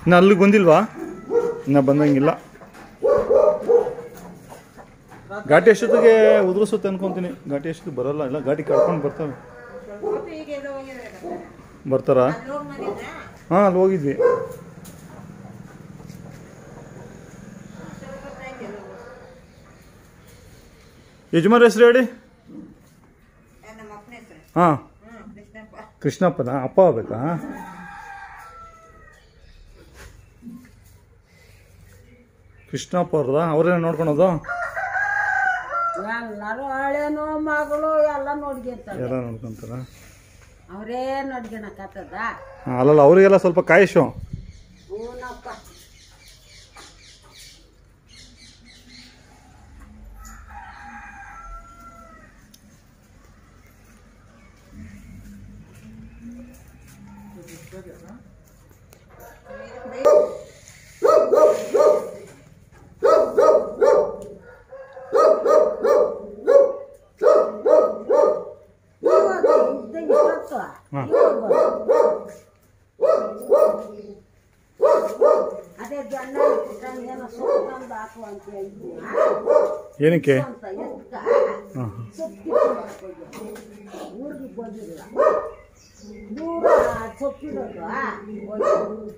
ಇನ್ನು ಅಲ್ಲಿಗೆ ಬಂದಿಲ್ವಾ ಇನ್ನು ಬಂದಂಗಿಲ್ಲ ಘಾಟಿ ಎಷ್ಟೊತ್ತಿಗೆ ಉದುರಿಸುತ್ತೆ ಅನ್ಕೊಂತೀನಿ ಘಾಟಿ ಎಷ್ಟೊತ್ತಿಗೆ ಬರಲ್ಲ ಇಲ್ಲ ಗಾಡಿ ಕರ್ಕೊಂಡು ಬರ್ತವೆ ಬರ್ತಾರಾ ಹಾಂ ಅಲ್ಲಿ ಹೋಗಿದ್ವಿ ಯಜಮಾನ್ ಹೆಸರು ಹೇಳಿ ನಮ್ಮ ಅಪ್ಪನ ಹೆಸರು ಹಾಂ ಹ್ಞೂ ಕೃಷ್ಣಪ್ಪ ಕೃಷ್ಣಪ್ಪನ ಅಪ್ಪ ಆಗ್ಬೇಕಾ ಕೃಷ್ಣಪ್ಪ ಅವ್ರದ ಅವರೇನ ನೋಡ್ಕೊಳೋದು ಎಲ್ಲರೂ ಹಳೇನು ಮಗಳು ಎಲ್ಲ ನೋಡ್ಕೊಂತಾರೆ ಎಲ್ಲ ನೋಡ್ಕೊಂತಾರ ಅವರೇ ನೋಡ್ಕೊಳಕತ್ತದ ಹಾಂ ಅಲ್ಲಲ್ಲ ಅವರಿಗೆಲ್ಲ ಸ್ವಲ್ಪ ಕಾಯಿಶು ಹೂನಪ್ಪ ಹಾಂ ಅದೇ ಜನ ಏನೋ ಸೊಪ್ಪು ತಂದು ಹಾಕು ಅಂತ ಹೇಳಿದ್ವಿ ಏನಕ್ಕೆ ಅಂತ ಎದ್ಕ ಹಾಂ ಸೊಪ್ಪು ಊರಿಗೆ ಬಂದಿಲ್ಲ ದೂರ ಸೊಪ್ಪಿರೋದು ಹೋಗಿ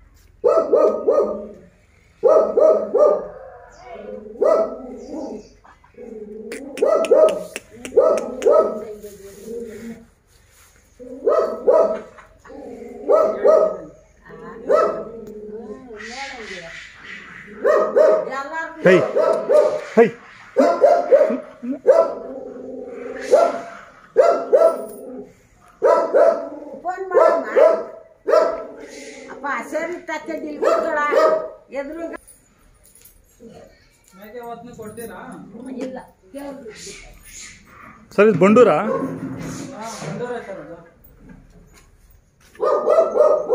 ಎಲ್ಲಾರ್ಗೂ ಹೈ ಹೈ ಫೋನ್ ಮಾಡಮ್ಮ ಅಪ್ಪ ಸರಿ ತಕ್ಕಿದ್ದಿಲ್ಲ ಕೂತ್ಕೊಳ ಎದುರು ಇಲ್ಲ ಕೇಳ್ಬಿಟ್ಟು. ಸರ್ ಇದು ಬಂಡೂರಾ